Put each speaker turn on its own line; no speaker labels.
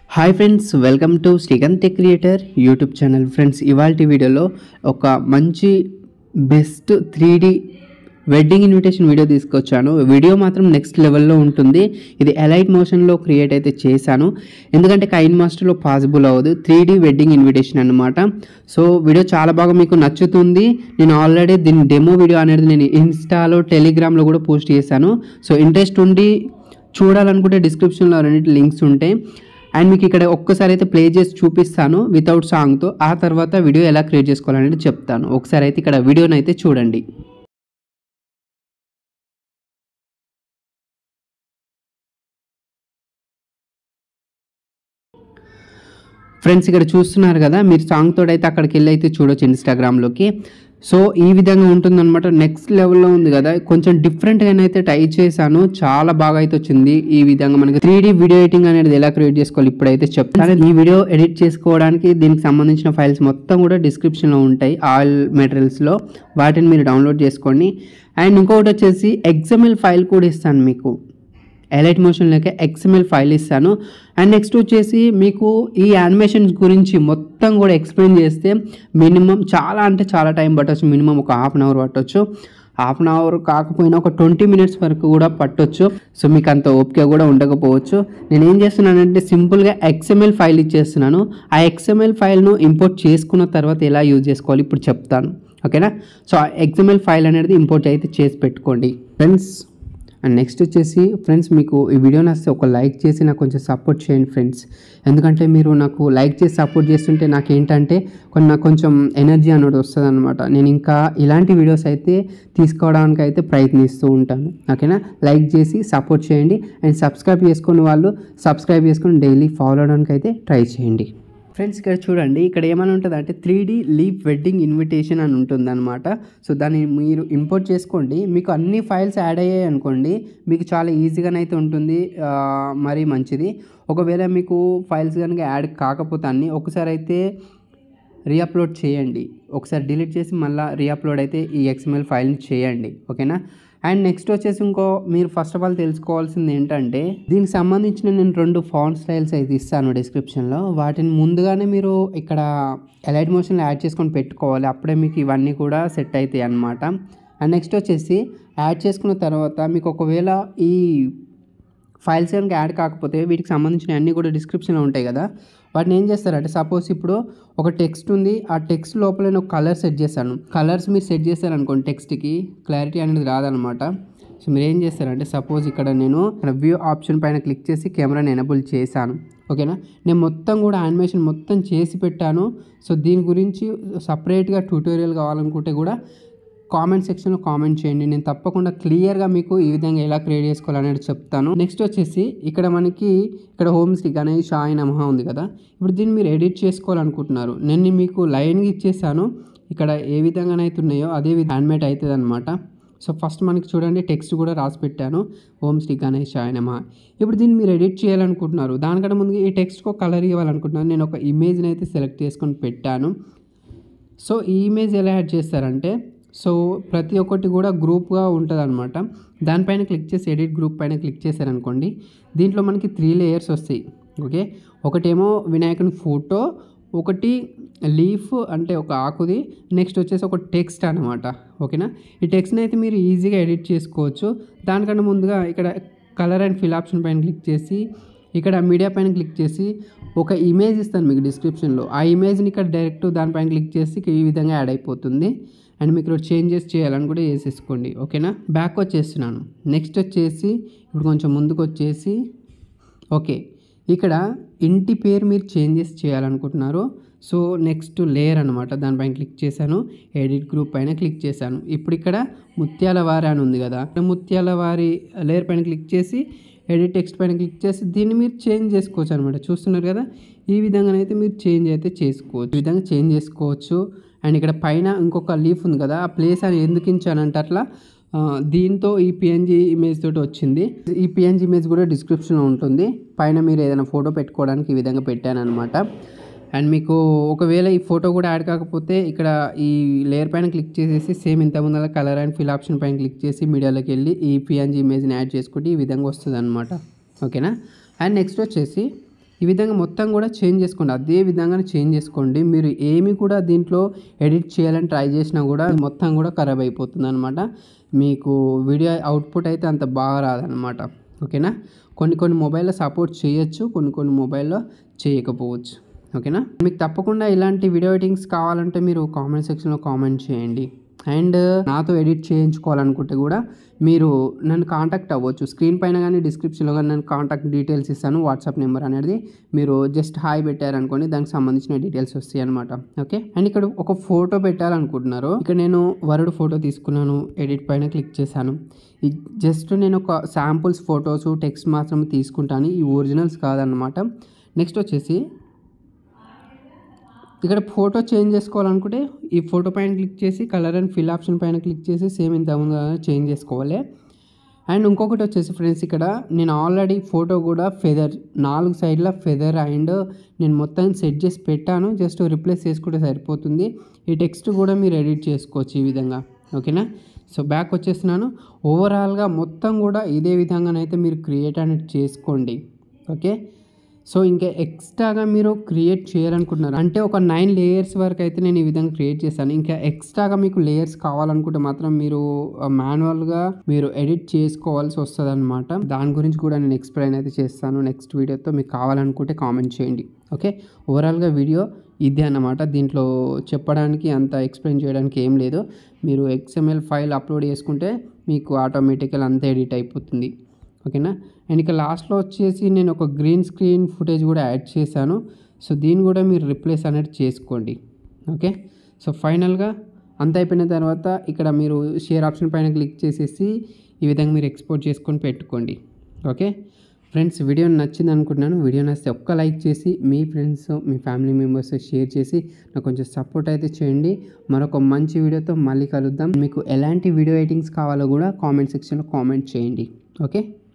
hi friends welcome to Srikanth tech creator YouTube channel friends ఇవాళ వీడియోలో ఒక మంచి best three wedding invitation video తీసుకొచ్చాను వీడియో మాత్రం నెక్స్ట్ లెవెల్లో ఉంటుంది ఇది ఎలైట్ మోషన్లో క్రియేట్ అయితే చేశాను ఎందుకంటే కైన్ మాస్టర్లో పాసిబుల్ అవ్వదు త్రీ వెడ్డింగ్ ఇన్విటేషన్ అనమాట సో వీడియో చాలా బాగా మీకు నచ్చుతుంది నేను ఆల్రెడీ దీని డెమో వీడియో అనేది నేను ఇన్స్టాలో టెలిగ్రామ్లో కూడా పోస్ట్ చేశాను సో ఇంట్రెస్ట్ ఉండి చూడాలనుకుంటే డిస్క్రిప్షన్లో రెండింటి లింక్స్ ఉంటాయి అండ్ మీకు ఇక్కడ ఒక్కసారి అయితే ప్లే చేసి చూపిస్తాను వితౌట్ సాంగ్తో ఆ తర్వాత వీడియో ఎలా క్రియేట్ చేసుకోవాలనేది చెప్తాను ఒకసారి అయితే ఇక్కడ వీడియోని అయితే చూడండి ఫ్రెండ్స్ ఇక్కడ చూస్తున్నారు కదా మీరు సాంగ్ తోటి అయితే అక్కడికి వెళ్ళి అయితే చూడొచ్చు ఇన్స్టాగ్రామ్లోకి సో ఈ విధంగా ఉంటుందన్నమాట నెక్స్ట్ లెవెల్లో ఉంది కదా కొంచెం డిఫరెంట్గా అయితే ట్రై చేశాను చాలా బాగా అయితే వచ్చింది ఈ విధంగా మనకి త్రీ వీడియో ఎడిటింగ్ అనేది ఎలా క్రియేట్ చేసుకోవాలి ఇప్పుడైతే చెప్తాను ఈ వీడియో ఎడిట్ చేసుకోవడానికి దీనికి సంబంధించిన ఫైల్స్ మొత్తం కూడా డిస్క్రిప్షన్లో ఉంటాయి ఆల్ మెటీరియల్స్లో వాటిని మీరు డౌన్లోడ్ చేసుకోండి అండ్ ఇంకొకటి వచ్చేసి ఎగ్జామిల్ ఫైల్ కూడా ఇస్తాను మీకు ఎలైట్ మోషన్లోకి ఎక్స్ఎంఎల్ ఫైల్ ఇస్తాను అండ్ నెక్స్ట్ వచ్చేసి మీకు ఈ యానిమేషన్స్ గురించి మొత్తం కూడా ఎక్స్ప్లెయిన్ చేస్తే మినిమం చాలా అంటే చాలా టైం పట్టవచ్చు మినిమం ఒక హాఫ్ అన్ అవర్ పట్టవచ్చు హాఫ్ అన్ అవర్ కాకపోయినా ఒక ట్వంటీ మినిట్స్ వరకు కూడా పట్టొచ్చు సో మీకు అంత ఓపిక కూడా ఉండకపోవచ్చు నేను ఏం చేస్తున్నానంటే సింపుల్గా ఎక్స్ఎంఎల్ ఫైల్ ఇచ్చేస్తున్నాను ఆ ఎక్స్ఎంఎల్ ఫైల్ను ఇంపోర్ట్ చేసుకున్న తర్వాత ఎలా యూజ్ చేసుకోవాలి ఇప్పుడు చెప్తాను ఓకేనా సో ఆ ఎక్స్ఎంఎల్ ఫైల్ అనేది ఇంపోర్ట్ అయితే చేసి పెట్టుకోండి ఫ్రెండ్స్ అండ్ నెక్స్ట్ వచ్చేసి ఫ్రెండ్స్ మీకు ఈ వీడియో నచ్చితే ఒక లైక్ చేసి నాకు కొంచెం సపోర్ట్ చేయండి ఫ్రెండ్స్ ఎందుకంటే మీరు నాకు లైక్ చేసి సపోర్ట్ చేస్తుంటే నాకు ఏంటంటే కొన్ని నాకు కొంచెం ఎనర్జీ అనేది వస్తుంది అనమాట నేను ఇంకా ఇలాంటి వీడియోస్ అయితే తీసుకోవడానికి అయితే ప్రయత్నిస్తూ ఉంటాను ఓకేనా లైక్ చేసి సపోర్ట్ చేయండి అండ్ సబ్స్క్రైబ్ చేసుకున్న వాళ్ళు సబ్స్క్రైబ్ చేసుకుని డైలీ ఫాలో అవడానికి అయితే ట్రై చేయండి ఫ్రెండ్స్ ఇక్కడ చూడండి ఇక్కడ ఏమైనా ఉంటుంది అంటే three D leap wedding invitation అని ఉంటుంది అనమాట సో దాన్ని మీరు ఇంపోర్ట్ చేసుకోండి మీకు అన్ని ఫైల్స్ యాడ్ అయ్యాయి అనుకోండి మీకు చాలా ఈజీగానైతే ఉంటుంది ఆ, మరీ మంచిది ఒకవేళ మీకు ఫైల్స్ కనుక యాడ్ కాకపోతే అన్నీ ఒకసారి అయితే రీఅప్లోడ్ చేయండి ఒకసారి డిలీట్ చేసి మళ్ళీ రీఅప్లోడ్ అయితే ఈ ఎక్స్ఎంఎల్ ఫైల్ని చేయండి ఓకేనా అండ్ నెక్స్ట్ వచ్చేసి ఇంకో మీరు ఫస్ట్ ఆఫ్ ఆల్ తెలుసుకోవాల్సింది ఏంటంటే దీనికి సంబంధించిన నేను రెండు ఫాంట్ స్టైల్స్ అయితే ఇస్తాను డిస్క్రిప్షన్లో వాటిని ముందుగానే మీరు ఇక్కడ ఎలైట్ మోషన్లో యాడ్ చేసుకొని పెట్టుకోవాలి అప్పుడే మీకు ఇవన్నీ కూడా సెట్ అవుతాయి అన్నమాట అండ్ నెక్స్ట్ వచ్చేసి యాడ్ చేసుకున్న తర్వాత మీకు ఒకవేళ ఈ ఫైల్స్ కనుక యాడ్ కాకపోతే వీటికి సంబంధించిన అన్నీ కూడా డిస్క్రిప్షన్లో ఉంటాయి కదా వాటిని ఏం చేస్తారంటే సపోజ్ ఇప్పుడు ఒక టెక్స్ట్ ఉంది ఆ టెక్స్ట్ లోపల నేను ఒక కలర్ సెట్ చేశాను కలర్స్ మీరు సెట్ చేశారనుకోండి టెక్స్ట్కి క్లారిటీ అనేది రాదనమాట సో మీరు ఏం చేస్తారంటే సపోజ్ ఇక్కడ నేను వ్యూ ఆప్షన్ పైన క్లిక్ చేసి కెమెరాని ఎనబుల్ చేశాను ఓకేనా నేను మొత్తం కూడా యానిమేషన్ మొత్తం చేసి పెట్టాను సో దీని గురించి సపరేట్గా ట్యూటోరియల్ కావాలనుకుంటే కూడా కామెంట్ సెక్షన్లో కామెంట్ చేయండి నేను తప్పకుండా క్లియర్గా మీకు ఈ విధంగా ఎలా క్రియేట్ చేసుకోవాలనేది చెప్తాను నెక్స్ట్ వచ్చేసి ఇక్కడ మనకి ఇక్కడ హోమ్ శ్రీ గణేష్ ఆయ నమః ఉంది కదా ఇప్పుడు దీన్ని మీరు ఎడిట్ చేసుకోవాలనుకుంటున్నారు నేను మీకు లైన్గా ఇచ్చేసాను ఇక్కడ ఏ విధంగానైతే ఉన్నాయో అదే విధంగా హ్యాండ్మేడ్ అవుతుంది అనమాట సో ఫస్ట్ మనకి చూడండి టెక్స్ట్ కూడా రాసి పెట్టాను ఓం శ్రీ గణేష్ ఆయ నమః ఇప్పుడు దీన్ని మీరు ఎడిట్ చేయాలనుకుంటున్నారు దానికంటే ముందు ఈ టెక్స్ట్కి ఒక కలర్ ఇవ్వాలనుకుంటున్నాను నేను ఒక ఇమేజ్ని అయితే సెలెక్ట్ చేసుకొని పెట్టాను సో ఈ ఇమేజ్ ఎలా యాడ్ చేస్తారంటే సో ప్రతి ఒక్కటి కూడా గ్రూప్గా ఉంటుంది అనమాట దానిపైన క్లిక్ చేసి ఎడిట్ గ్రూప్ పైన క్లిక్ చేశారనుకోండి దీంట్లో మనకి త్రీ లేయర్స్ వస్తాయి ఓకే ఒకటేమో వినాయకుని ఫోటో ఒకటి లీఫ్ అంటే ఒక ఆకుది నెక్స్ట్ వచ్చేసి ఒక టెక్స్ట్ అనమాట ఓకేనా ఈ టెక్స్ట్ని అయితే మీరు ఈజీగా ఎడిట్ చేసుకోవచ్చు దానికన్నా ముందుగా ఇక్కడ కలర్ అండ్ ఫిల్ ఆప్షన్ పైన క్లిక్ చేసి ఇక్కడ మీడియా పైన క్లిక్ చేసి ఒక ఇమేజ్ ఇస్తాను మీకు డిస్క్రిప్షన్లో ఆ ఇమేజ్ని ఇక్కడ డైరెక్ట్ దానిపైన క్లిక్ చేసి ఈ విధంగా యాడ్ అయిపోతుంది అండ్ మీకు ఇక్కడ చేంజెస్ చేయాలని కూడా చేసేసుకోండి ఓకేనా బ్యాక్ వచ్చేస్తున్నాను నెక్స్ట్ వచ్చేసి ఇప్పుడు కొంచెం ముందుకు వచ్చేసి ఓకే ఇక్కడ ఇంటి పేరు మీరు చేంజెస్ చేయాలనుకుంటున్నారు సో నెక్స్ట్ లేయర్ అనమాట దానిపైన క్లిక్ చేశాను ఎడిట్ గ్రూప్ పైన క్లిక్ చేశాను ఇప్పుడు ఇక్కడ ముత్యాల వారి అని ఉంది కదా ఇక్కడ ముత్యాల వారి లేయర్ పైన క్లిక్ చేసి ఎడిట్ టెక్స్ట్ పైన క్లిక్ చేసి దీన్ని మీరు చేంజ్ చేసుకోవచ్చు అనమాట చూస్తున్నారు కదా ఈ విధంగానైతే మీరు చేంజ్ అయితే చేసుకోవచ్చు ఈ విధంగా చేంజ్ చేసుకోవచ్చు అండ్ ఇక్కడ పైన ఇంకొక లీఫ్ ఉంది కదా ఆ ప్లేస్ అని ఎందుకు ఇచ్చానంటే అట్లా ఆ, దీంతో ఈ పిఎన్జీ ఇమేజ్ తోటి వచ్చింది ఈ పిఎన్జీ ఇమేజ్ కూడా డిస్క్రిప్షన్లో ఉంటుంది పైన మీరు ఏదైనా ఫోటో పెట్టుకోవడానికి ఈ విధంగా పెట్టాను అనమాట అండ్ మీకు ఒకవేళ ఈ ఫోటో కూడా యాడ్ కాకపోతే ఇక్కడ ఈ లేయర్ పైన క్లిక్ చేసేసి సేమ్ ఇంత ముందర కలర్ అండ్ ఫిల్ ఆప్షన్ పైన క్లిక్ చేసి మీడియాలోకి వెళ్ళి ఈ పిఎన్జీ ఇమేజ్ని యాడ్ చేసుకుంటే ఈ విధంగా వస్తుంది అనమాట ఓకేనా అండ్ నెక్స్ట్ వచ్చేసి ఈ విధంగా మొత్తం కూడా చేంజ్ చేసుకోండి అదే విధంగా చేంజ్ చేసుకోండి మీరు ఏమి కూడా దీంట్లో ఎడిట్ చేయాలని ట్రై చేసినా కూడా మొత్తం కూడా ఖరాబ్ అయిపోతుంది అనమాట మీకు వీడియో అవుట్పుట్ అయితే అంత బాగా రాదనమాట ఓకేనా కొన్ని కొన్ని మొబైల్లో సపోర్ట్ చేయొచ్చు కొన్ని కొన్ని మొబైల్లో చేయకపోవచ్చు ఓకేనా మీకు తప్పకుండా ఇలాంటి వీడియో ఎడిటింగ్స్ కావాలంటే మీరు కామెంట్ సెక్షన్లో కామెంట్ చేయండి అండ్ నాతో ఎడిట్ చేయించుకోవాలనుకుంటే కూడా మీరు నన్ను కాంటాక్ట్ అవ్వచ్చు స్క్రీన్ పైన కానీ డిస్క్రిప్షన్లో కానీ నేను కాంటాక్ట్ డీటెయిల్స్ ఇస్తాను వాట్సాప్ నెంబర్ అనేది మీరు జస్ట్ హాయ్ పెట్టారనుకోండి దానికి సంబంధించిన డీటెయిల్స్ వస్తాయి అనమాట ఓకే అండ్ ఇక్కడ ఒక ఫోటో పెట్టాలనుకుంటున్నారు ఇక్కడ నేను వరుడు ఫోటో తీసుకున్నాను ఎడిట్ పైన క్లిక్ చేశాను ఈ జస్ట్ నేను ఒక శాంపుల్స్ ఫొటోస్ టెక్స్ట్ మాత్రం తీసుకుంటాను ఈ ఒరిజినల్స్ కాదనమాట నెక్స్ట్ వచ్చేసి ఇక్కడ ఫోటో చేంజ్ చేసుకోవాలనుకుంటే ఈ ఫోటో పైన క్లిక్ చేసి కలర్ అండ్ ఫిల్ ఆప్షన్ పైన క్లిక్ చేసి సేమ్ ఇంత ముందు చేంజ్ చేసుకోవాలి అండ్ ఇంకొకటి వచ్చేసి ఫ్రెండ్స్ ఇక్కడ నేను ఆల్రెడీ ఫోటో కూడా ఫెదర్ నాలుగు సైడ్ల ఫెదర్ అండ్ నేను మొత్తం సెట్ చేసి పెట్టాను జస్ట్ రిప్లేస్ చేసుకుంటే సరిపోతుంది ఈ టెక్స్ట్ కూడా మీరు ఎడిట్ చేసుకోవచ్చు ఈ విధంగా ఓకేనా సో బ్యాక్ వచ్చేస్తున్నాను ఓవరాల్గా మొత్తం కూడా ఇదే విధంగానైతే మీరు క్రియేట్ అనేది చేసుకోండి ఓకే సో ఇంకా ఎక్స్ట్రాగా మీరు క్రియేట్ చేయాలనుకుంటున్నారు అంటే ఒక నైన్ లేయర్స్ వరకు అయితే నేను ఈ విధంగా క్రియేట్ చేశాను ఇంకా ఎక్స్ట్రాగా మీకు లేయర్స్ కావాలనుకుంటే మాత్రం మీరు మాన్యువల్గా మీరు ఎడిట్ చేసుకోవాల్సి వస్తుంది అనమాట దాని గురించి కూడా నేను ఎక్స్ప్లెయిన్ అయితే చేస్తాను నెక్స్ట్ వీడియోతో మీకు కావాలనుకుంటే కామెంట్ చేయండి ఓకే ఓవరాల్గా వీడియో ఇదే అన్నమాట దీంట్లో చెప్పడానికి అంత ఎక్స్ప్లెయిన్ చేయడానికి ఏం లేదు మీరు ఎక్స్ఎంఎల్ ఫైల్ అప్లోడ్ చేసుకుంటే మీకు ఆటోమేటికల్ అంతా ఎడిట్ అయిపోతుంది ఓకేనా అండ్ ఇక లాస్ట్లో వచ్చేసి నేను ఒక గ్రీన్ స్క్రీన్ ఫుటేజ్ కూడా యాడ్ చేశాను సో దీన్ని కూడా మీరు రిప్లేస్ అనేది చేసుకోండి ఓకే సో ఫైనల్గా అంత అయిపోయిన తర్వాత ఇక్కడ మీరు షేర్ ఆప్షన్ పైన క్లిక్ చేసేసి ఈ విధంగా మీరు ఎక్స్పోర్ట్ చేసుకొని పెట్టుకోండి ఓకే ఫ్రెండ్స్ వీడియో నచ్చింది అనుకుంటున్నాను వీడియో నచ్చితే ఒక్క లైక్ చేసి మీ ఫ్రెండ్స్ మీ ఫ్యామిలీ మెంబర్స్ షేర్ చేసి నాకు కొంచెం సపోర్ట్ అయితే చేయండి మరొక మంచి వీడియోతో మళ్ళీ కలుద్దాం మీకు ఎలాంటి వీడియో ఎడిటింగ్స్ కావాలో కూడా కామెంట్ సెక్షన్లో కామెంట్ చేయండి ఓకే